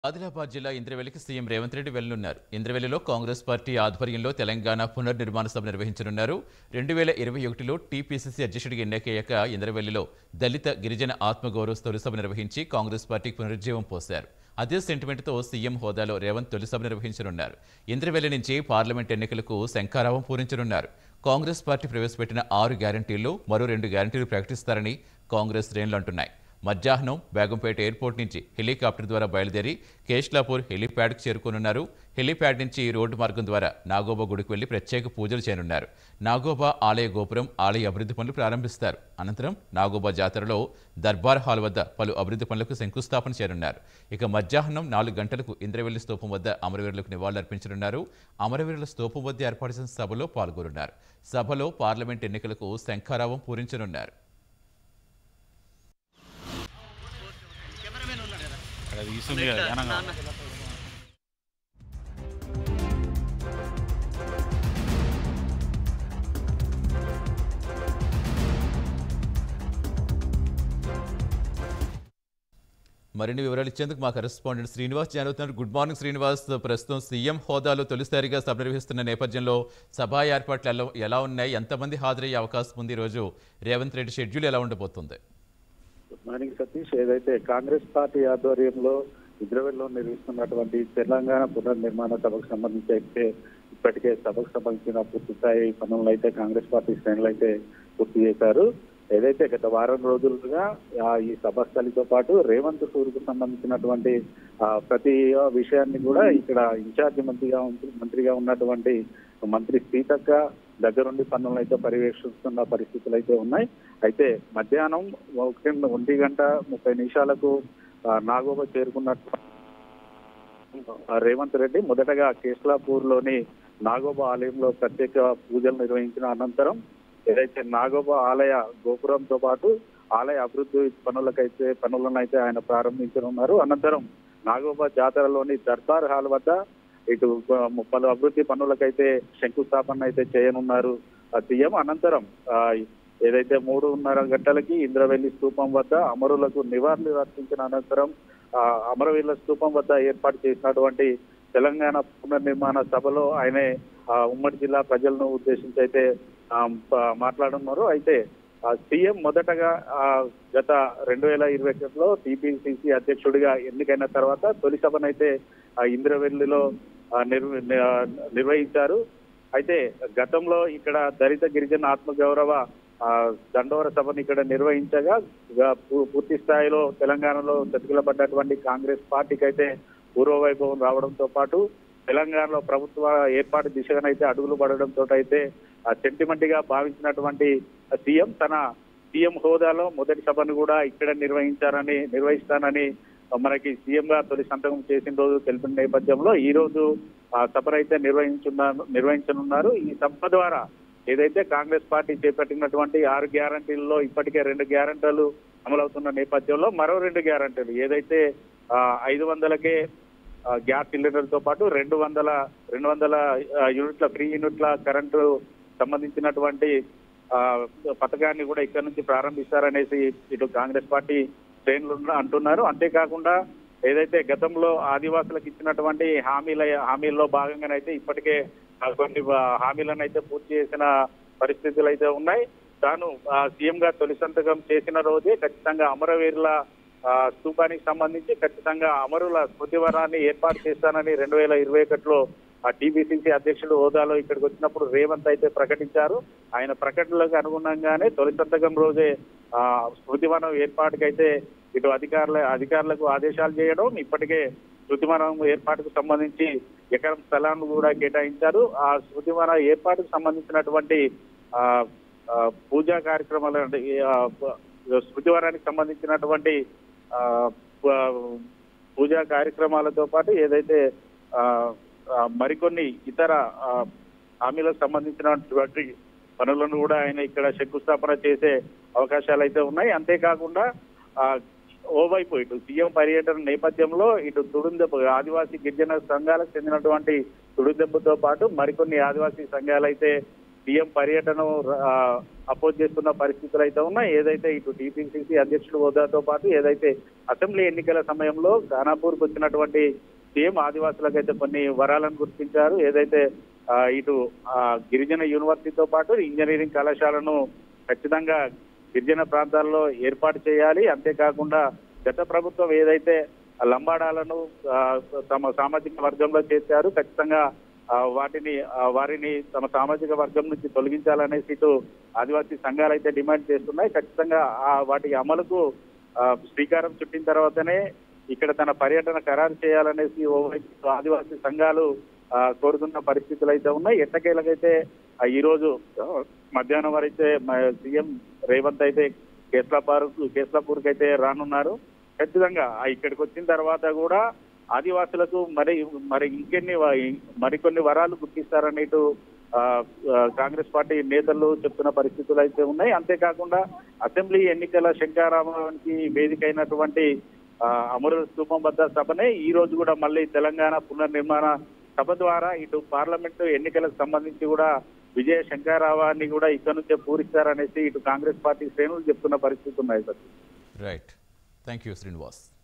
ఆదిలాబాద్ జిల్లా ఇంద్రవెల్లికి సీఎం రేవంత్ రెడ్డి వెళ్లనున్నారు ఇంద్రవెల్లిలో కాంగ్రెస్ పార్టీ ఆధ్వర్యంలో తెలంగాణ పునర్నిర్మాణ సభ నిర్వహించనున్నారు రెండు వేల ఇరవై ఒకటిలో టీపీసీసీ అధ్యక్షుడిగా ఎన్నికయ్యాక ఇంద్రవెల్లిలో దళిత గిరిజన ఆత్మగౌరవ తొలి సభ నిర్వహించి కాంగ్రెస్ పార్టీకి పునరుజ్జీవం పోశారు అదే సెంటిమెంట్తో సీఎం హోదాలో రేవంత్ తొలి సభ నిర్వహించనున్నారు ఇంద్రవెల్లి నుంచి పార్లమెంట్ ఎన్నికలకు శంఖారావం పూరించనున్నారు కాంగ్రెస్ పార్టీ ప్రవేశపెట్టిన ఆరు గ్యారంటీల్లో మరో రెండు గ్యారంటీలు ప్రకటిస్తారని కాంగ్రెస్ శ్రేణులు అంటున్నాయి మధ్యాహ్నం బేగంపేట ఎయిర్పోర్ట్ నుంచి హెలికాప్టర్ ద్వారా బయలుదేరి కేష్లాపూర్ హెలిప్యాడ్కు చేరుకోనున్నారు హెలిప్యాడ్ నుంచి రోడ్డు మార్గం ద్వారా నాగోబా గుడికి వెళ్లి ప్రత్యేక పూజలు చేయనున్నారు నాగోబా ఆలయ గోపురం ఆలయ అభివృద్ధి పనులు ప్రారంభిస్తారు అనంతరం నాగోబా జాతరలో దర్బార్ హాల్ వద్ద పలు అభివృద్ధి పనులకు శంకుస్థాపన చేయనున్నారు ఇక మధ్యాహ్నం నాలుగు గంటలకు ఇంద్రవెల్లి స్తూపం వద్ద అమరవీరులకు నివాళులర్పించనున్నారు అమరవీరుల స్తూపం వద్ద ఏర్పాటు చేసిన సభలో పాల్గొనున్నారు సభలో పార్లమెంట్ ఎన్నికలకు శంఖారావం పూరించనున్నారు అది తీసుంది కదా ఘనంగా మరిన్ని వివరాలు ఇచ్చేందుకు మా కరెస్పాండెంట్ శ్రీనివాస్ జాయిన్ అవుతున్నారు గుడ్ మార్నింగ్ శ్రీనివాస్ ప్రస్తుతం సీఎం హోదాలో తొలిసారిగా సభ నిర్వహిస్తున్న నేపథ్యంలో సభా ఏర్పాట్లు ఎలా ఎలా ఉన్నాయి ఎంతమంది హాజరయ్యే అవకాశం ఉంది ఈరోజు రేవంత్ రెడ్డి షెడ్యూల్ ఎలా ఉండబోతుంది గుడ్ మార్నింగ్ సతీష్ ఏదైతే కాంగ్రెస్ పార్టీ ఆధ్వర్యంలో ఇజ్రాయెల్లో నిర్వహిస్తున్నటువంటి తెలంగాణ పునర్నిర్మాణ సభకు సంబంధించి అయితే ఇప్పటికే సభకు సంబంధించిన పూర్తి స్థాయి పనులను అయితే కాంగ్రెస్ పార్టీ శ్రేణులు అయితే పూర్తి చేశారు ఏదైతే గత వారం రోజులుగా ఆ, ఈ సభ స్థలితో పాటు రేవంత్ సూర్కు సంబంధించినటువంటి ఆ, ప్రతి విషయాన్ని కూడా ఇక్కడ ఇన్ఛార్జ్ మంత్రిగా ఉంటు- మంత్రిగా ఉన్నటువంటి మంత్రి సీతక్క దగ్గరుండి పనులను అయితే పర్యవేక్షిస్తున్న పరిస్థితులు అయితే ఉన్నాయి అయితే మధ్యాహ్నం ఒకటి ఒంటి గంట ముప్పై నిమిషాలకు ఆ, నాగోబ చేరుకున్నట్టు ఆ, రేవంత్ రెడ్డి మొదటగా కేస్లాపూర్ లోని నాగోబా ఆలయంలో ప్రత్యేక పూజలు నిర్వహించిన అనంతరం ఏదైతే నాగోబా ఆలయ గోపురంతో పాటు ఆలయ అభివృద్ధి పనులకైతే పనులను అయితే ఆయన ప్రారంభించనున్నారు అనంతరం నాగోబా జాతరలోని దర్బార్ హాల్ వద్ద ఇటు ఆ, పలు అభివృద్ధి పనులకైతే శంకుస్థాపన అయితే చేయనున్నారు ఆ సీఎం అనంతరం ఆ, ఏదైతే మూడున్నర గంటలకి ఇంద్రవెల్లి స్తూపం వద్ద అమరులకు నివాళులు అర్పించిన అనంతరం ఆ, అమరవీరుల స్తూపం వద్ద ఏర్పాటు చేసినటువంటి తెలంగాణ పునర్నిర్మాణ సభలో ఆయనే ఆ, ఉమ్మడి జిల్లా ప్రజలను ఉద్దేశించి అయితే ఆ, ప- మాట్లాడున్నారు అయితే ఆ, సీఎం మొదటగా ఆ, గత రెండు వేల ఇరవై ఒకటిలో టీపీసీసీ అధ్యక్షుడిగా ఎన్నికైన తర్వాత తొలి సభనైతే ఆ, ఇంద్రవెల్లిలో ఆ, నిర్వ- ని- ఆ, నిర్వహించారు అయితే గతంలో ఇక్కడ దళిత గిరిజన ఆత్మగౌరవ ఆ, దండోర సభను ఇక్కడ నిర్వహించగా ఇక పూ- పూర్తి స్థాయిలో తెలంగాణలో చతికిలబడ్డటువంటి కాంగ్రెస్ పార్టీకి అయితే పూర్వవైభవం రావడంతో పాటు తెలంగాణలో ప్రభుత్వ ఏర్పాటు దిశగానైతే అడుగులు పడడంతో అయితే సెంటిమెంట్ గా భావించినటువంటి సీఎం తన సీఎం హోదాలో మొదటి సభను కూడా ఇక్కడ నిర్వహించారని నిర్వహిస్తానని మనకి సీఎం గా తొలి సంతకం చేసిన రోజు తెలిపిన నేపథ్యంలో ఈ రోజు ఆ సభనైతే నిర్వహించున్నారు నిర్వహించనున్నారు ఈ సభ ద్వారా ఏదైతే కాంగ్రెస్ పార్టీ చేపట్టినటువంటి ఆరు గ్యారంటీల్లో ఇప్పటికే రెండు గ్యారంటీలు అమలవుతున్న నేపథ్యంలో మరో రెండు గ్యారంటీలు ఏదైతే ఆ, ఐదు వందలకే ఆ, గ్యాస్ సిలిండర్ తో పాటు రెండు వందల రెండు వందల ఆ, యూనిట్ల ఫ్రీ యూనిట్ల కరెంటు సంబంధించినటువంటి ఆ, పథకాన్ని కూడా ఇక్కడ నుంచి ప్రారంభిస్తారనేసి ఇటు కాంగ్రెస్ పార్టీ శ్రేణులు ఉన్న- అంటున్నారు అంతేకాకుండా ఏదైతే గతంలో ఆదివాసులకు ఇచ్చినటువంటి హామీల హామీల్లో భాగంగానైతే ఇప్పటికే ఆ, కొన్ని ఆ, హామీలను అయితే పూర్తి చేసిన పరిస్థితులు అయితే ఉన్నాయి తాను సీఎం గా తొలి సంతకం చేసిన రోజే ఖచ్చితంగా అమరవీరుల ఆ, స్తూపానికి సంబంధించి ఖచ్చితంగా అమరుల స్మృతివరాన్ని ఏర్పాటు చేస్తానని రెండు వేల ఇరవై ఒకటిలో ఆ టీబీసీసీ అధ్యక్షుడు హోదాలో ఇక్కడికి వచ్చినప్పుడు రేవంత్ అయితే ప్రకటించారు ఆయన ప్రకటనలకు అనుగుణంగానే తొలి సంతకం రోజే ఆ స్మృతివనం ఏర్పాటుకైతే ఇటు అధికారుల అధికారులకు ఆదేశాలు చేయడం ఇప్పటికే స్మృతివనం ఏర్పాటుకు సంబంధించి ఎకరం స్థలాన్ని కూడా కేటాయించారు ఆ స్మృతివన ఏర్పాటుకు సంబంధించినటువంటి ఆ ఆ, పూజా కార్యక్రమాలు అంటే ఈ, ఆ, ప- స్మృతివనానికి సంబంధించినటువంటి ఆ, ప- పూజా కార్యక్రమాలతో పాటు ఏదైతే ఆ, ఆ, మరికొన్ని ఇతర ఆ, హామీలకు సంబంధించినటువంటి పనులను కూడా ఆయన ఇక్కడ శంకుస్థాపన చేసే అవకాశాలు అయితే ఉన్నాయి అంతేకాకుండా ఆ, ఓవైపు ఇటు సీఎం పర్యటన నేపథ్యంలో ఇటు తుడుందెబ్బ ఆదివాసీ గిరిజన సంఘాలకు చెందినటువంటి తుడుందెబ్బతో పాటు మరికొన్ని ఆదివాసీ సంఘాలు అయితే సీఎం పర్యటన అపోజ్ చేస్తున్న పరిస్థితులు అయితే ఉన్నాయి ఏదైతే ఇటు టీపీసీసీ అధ్యక్షుడు హోదాతో పాటు ఏదైతే అసెంబ్లీ ఎన్నికల సమయంలో ఖానాపూర్కి వచ్చినటువంటి సీఎం ఆదివాసులకైతే కొన్ని వరాలను గుర్తించారు ఏదైతే ఆ, ఇటు ఆ, గిరిజన యూనివర్సిటీతో పాటు ఇంజనీరింగ్ కళాశాలను ఖచ్చితంగా గిరిజన ప్రాంతాల్లో ఏర్పాటు చేయాలి అంతేకాకుండా గత ప్రభుత్వం ఏదైతే ఆ లంబాడాలను ఆ, తమ సామాజిక వర్గంలో చేర్చారు ఖచ్చితంగా ఆ, వాటిని ఆ, వారిని తమ సామాజిక వర్గం నుంచి తొలగించాలనేసి ఇటు ఆదివాసీ సంఘాలు అయితే డిమాండ్ చేస్తున్నాయి ఖచ్చితంగా ఆ వాటి అమలుకు ఆ, శ్రీకారం చుట్టిన తర్వాతనే ఇక్కడ తన పర్యటన ఖరారు చేయాలనేసి ఓవైపు ఆదివాసీ సంఘాలు ఆ, కోరుతున్న పరిస్థితులు అయితే ఉన్నాయి ఎట్టకేలకైతే ఆ, ఈ రోజు ఆ, మధ్యాహ్నం వరైతే మ- సీఎం రేవంత్ అయితే కేస్లాపూర్ కేస్లాపూర్కి అయితే రానున్నారు ఖచ్చితంగా ఆ ఇక్కడికి వచ్చిన తర్వాత కూడా ఆదివాసులకు మరి మరి ఇంకెన్ని వ- మరికొన్ని వరాలు గుర్తిస్తారనేటు ఆ, ఆ, కాంగ్రెస్ పార్టీ నేతలు చెప్తున్న పరిస్థితులు అయితే ఉన్నాయి అంతేకాకుండా అసెంబ్లీ ఎన్నికల శంకారామానికి వేదిక అయినటువంటి ఆ, అమరుల స్థూపం వద్ద సభనే ఈ రోజు కూడా మళ్ళీ తెలంగాణ పునర్నిర్మాణ సభ ద్వారా ఇటు పార్లమెంటు ఎన్నికలకు సంబంధించి కూడా విజయ శంకారావాన్ని కూడా ఇక్కడ నుంచే పూరిస్తారనేసి ఇటు కాంగ్రెస్ పార్టీ శ్రేణులు చెప్తున్న పరిస్థితి ఉన్నాయి sir right thank you Srinivas